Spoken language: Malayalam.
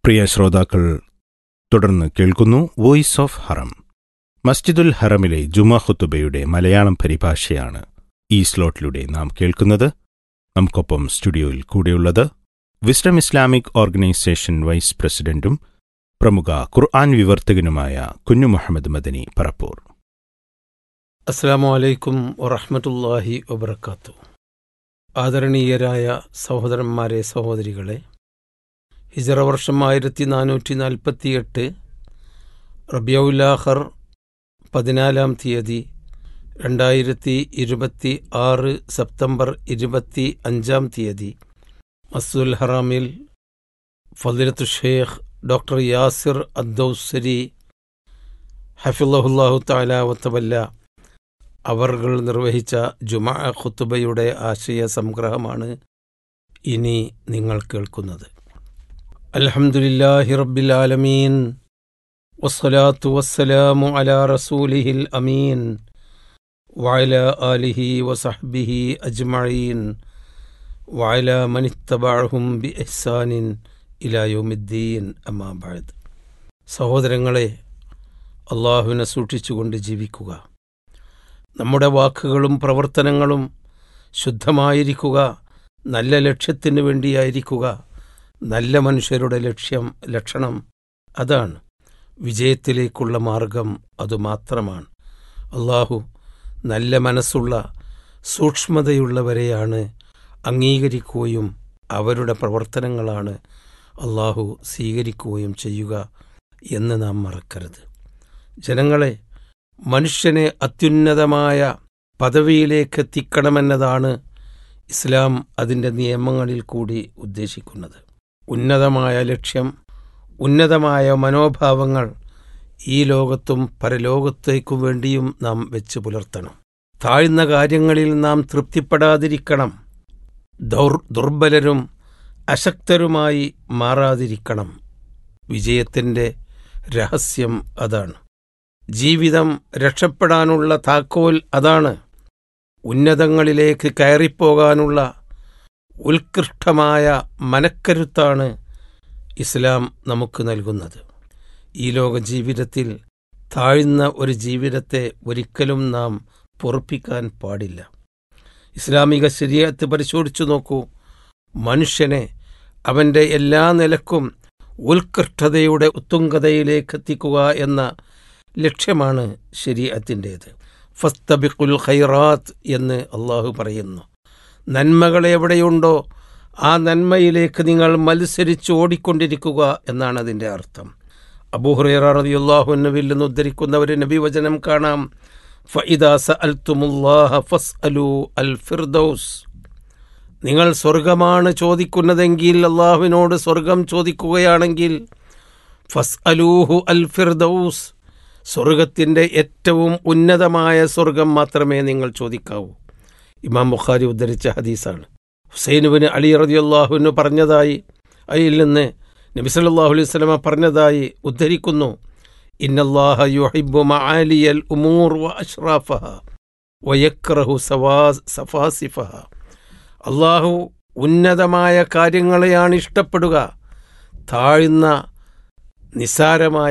പ്രിയ ശ്രോതാക്കൾ തുടർന്ന് കേൾക്കുന്നു വോയിസ് ഓഫ് ഹറം മസ്ജിദുൽ ഹറമിലെ ജുമാ ഖുത്തുബയുടെ മലയാളം പരിഭാഷയാണ് ഈ സ്ലോട്ടിലൂടെ നാം കേൾക്കുന്നത് നമുക്കൊപ്പം സ്റ്റുഡിയോയിൽ കൂടെയുള്ളത് വിസ്ഡം ഇസ്ലാമിക് ഓർഗനൈസേഷൻ വൈസ് പ്രസിഡന്റും പ്രമുഖ ഖുർആൻ വിവർത്തകനുമായ കുഞ്ഞു മുഹമ്മദ് മദനി പറപ്പൂർ അസ്സാമു അലൈക്കും വറഹമത്തല്ലാഹി വബർക്കാത്തു ആദരണീയരായ സഹോദരന്മാരെ സഹോദരികളെ ഹിജറ വർഷം ആയിരത്തി നാനൂറ്റി നാൽപ്പത്തിയെട്ട് റബിയൗലാഹർ പതിനാലാം തീയതി രണ്ടായിരത്തി ഇരുപത്തി ആറ് സെപ്റ്റംബർ ഇരുപത്തി അഞ്ചാം തീയതി മസ്ദുൽ ഹറാമിൽ ഫദിലത്തു ഷേഖ് ഡോക്ടർ യാസിർ അദ്ദൌസരി ഹഫിള്ളഹുല്ലാഹു താല വത്തവല്ല അവർകൾ നിർവഹിച്ച ജുമാ ഖുത്തുബയുടെ ആശയ സംഗ്രഹമാണ് ഇനി നിങ്ങൾ കേൾക്കുന്നത് അൽഹംദുലില്ലാഹി റബ്ബിൽ ആലമീൻ വസ്സലാത്തു വസ്സലാമു അലാ റസൂലിഹിൽ അമീൻ വഅല ആലിഹി വസഹ്ബിഹി അജ്മഈൻ വഅല മനിത്തബഅഹും ബി ഇഹ്സാനിൻ ഇലാ യൗമിദ്ദീൻ അമ്മാ ബഅദ് സഹോദരങ്ങളെ അള്ളാഹുവിനെ സൂക്ഷിച്ചുകൊണ്ട് ജീവിക്കുക നമ്മുടെ വാക്കുകളും പ്രവർത്തനങ്ങളും ശുദ്ധമായിരിക്കുക നല്ല ലക്ഷ്യത്തിന് വേണ്ടിയായിരിക്കുക നല്ല മനുഷ്യരുടെ ലക്ഷ്യം ലക്ഷണം അതാണ് വിജയത്തിലേക്കുള്ള മാർഗം അതുമാത്രമാണ് അള്ളാഹു നല്ല മനസ്സുള്ള സൂക്ഷ്മതയുള്ളവരെയാണ് അംഗീകരിക്കുകയും അവരുടെ പ്രവർത്തനങ്ങളാണ് അള്ളാഹു സ്വീകരിക്കുകയും ചെയ്യുക എന്ന് നാം മറക്കരുത് ജനങ്ങളെ മനുഷ്യനെ അത്യുന്നതമായ പദവിയിലേക്ക് എത്തിക്കണമെന്നതാണ് ഇസ്ലാം അതിൻ്റെ നിയമങ്ങളിൽ കൂടി ഉദ്ദേശിക്കുന്നത് ഉന്നതമായ ലക്ഷ്യം ഉന്നതമായ മനോഭാവങ്ങൾ ഈ ലോകത്തും പരലോകത്തേക്കും വേണ്ടിയും നാം വെച്ച് പുലർത്തണം താഴ്ന്ന കാര്യങ്ങളിൽ നാം തൃപ്തിപ്പെടാതിരിക്കണം ദൗർ ദുർബലരും അശക്തരുമായി മാറാതിരിക്കണം വിജയത്തിൻ്റെ രഹസ്യം അതാണ് ജീവിതം രക്ഷപ്പെടാനുള്ള താക്കോൽ അതാണ് ഉന്നതങ്ങളിലേക്ക് കയറിപ്പോകാനുള്ള ഉത്കൃഷ്ടമായ മനക്കരുത്താണ് ഇസ്ലാം നമുക്ക് നൽകുന്നത് ഈ ലോക ജീവിതത്തിൽ താഴ്ന്ന ഒരു ജീവിതത്തെ ഒരിക്കലും നാം പൊറുപ്പിക്കാൻ പാടില്ല ഇസ്ലാമിക ശരീരത്ത് പരിശോധിച്ചു നോക്കൂ മനുഷ്യനെ അവൻ്റെ എല്ലാ നിലക്കും ഉത്കൃഷ്ടതയുടെ ഉത്തുംഗതയിലേക്ക് എത്തിക്കുക എന്ന ലക്ഷ്യമാണ് ശരീഅത്തിൻ്റേത് ഫസ്തബിഖുൽ ഖൈറാത്ത് എന്ന് അള്ളാഹു പറയുന്നു നന്മകൾ എവിടെയുണ്ടോ ആ നന്മയിലേക്ക് നിങ്ങൾ മത്സരിച്ച് ഓടിക്കൊണ്ടിരിക്കുക എന്നാണ് അതിൻ്റെ അർത്ഥം അബൂഹുറൈറ റളിയല്ലാഹുവിൽ നിന്ന് ഉദ്ധരിക്കുന്ന ഒരു നബിവചനം കാണാം ഫഇദാ സഅൽതുമുല്ലാഹ ഫസ്അലു അൽ ഫിർദൗസ് നിങ്ങൾ സ്വർഗമാണ് ചോദിക്കുന്നതെങ്കിൽ അള്ളാഹുവിനോട് സ്വർഗം ചോദിക്കുകയാണെങ്കിൽ ഫസ് അലൂഹു അൽ ഫിർദൌസ് സ്വർഗത്തിൻ്റെ ഏറ്റവും ഉന്നതമായ സ്വർഗം മാത്രമേ നിങ്ങൾ ചോദിക്കാവൂ ഇമാം ബുഖാരി ഉദ്ധരിച്ച ഹദീസാണ് ഹുസൈനുവിന് അലി റതി അള്ളാഹുവിന് പറഞ്ഞതായി അതിൽ നിന്ന് നബി സല്ലല്ലാഹു അലൈഹി വസല്ലമ പറഞ്ഞതായി ഉദ്ധരിക്കുന്നു ഇന്നല്ലാഹ യുഹിബ്ബു മആലിയൽ ഉമൂർ വ അഷ്റാഫഹ വയക്റഹു സവാസ് സഫാസിഫഹ അള്ളാഹു ഉന്നതമായ കാര്യങ്ങളെയാണ് ഇഷ്ടപ്പെടുക താഴ്ന്ന നിസാരമായ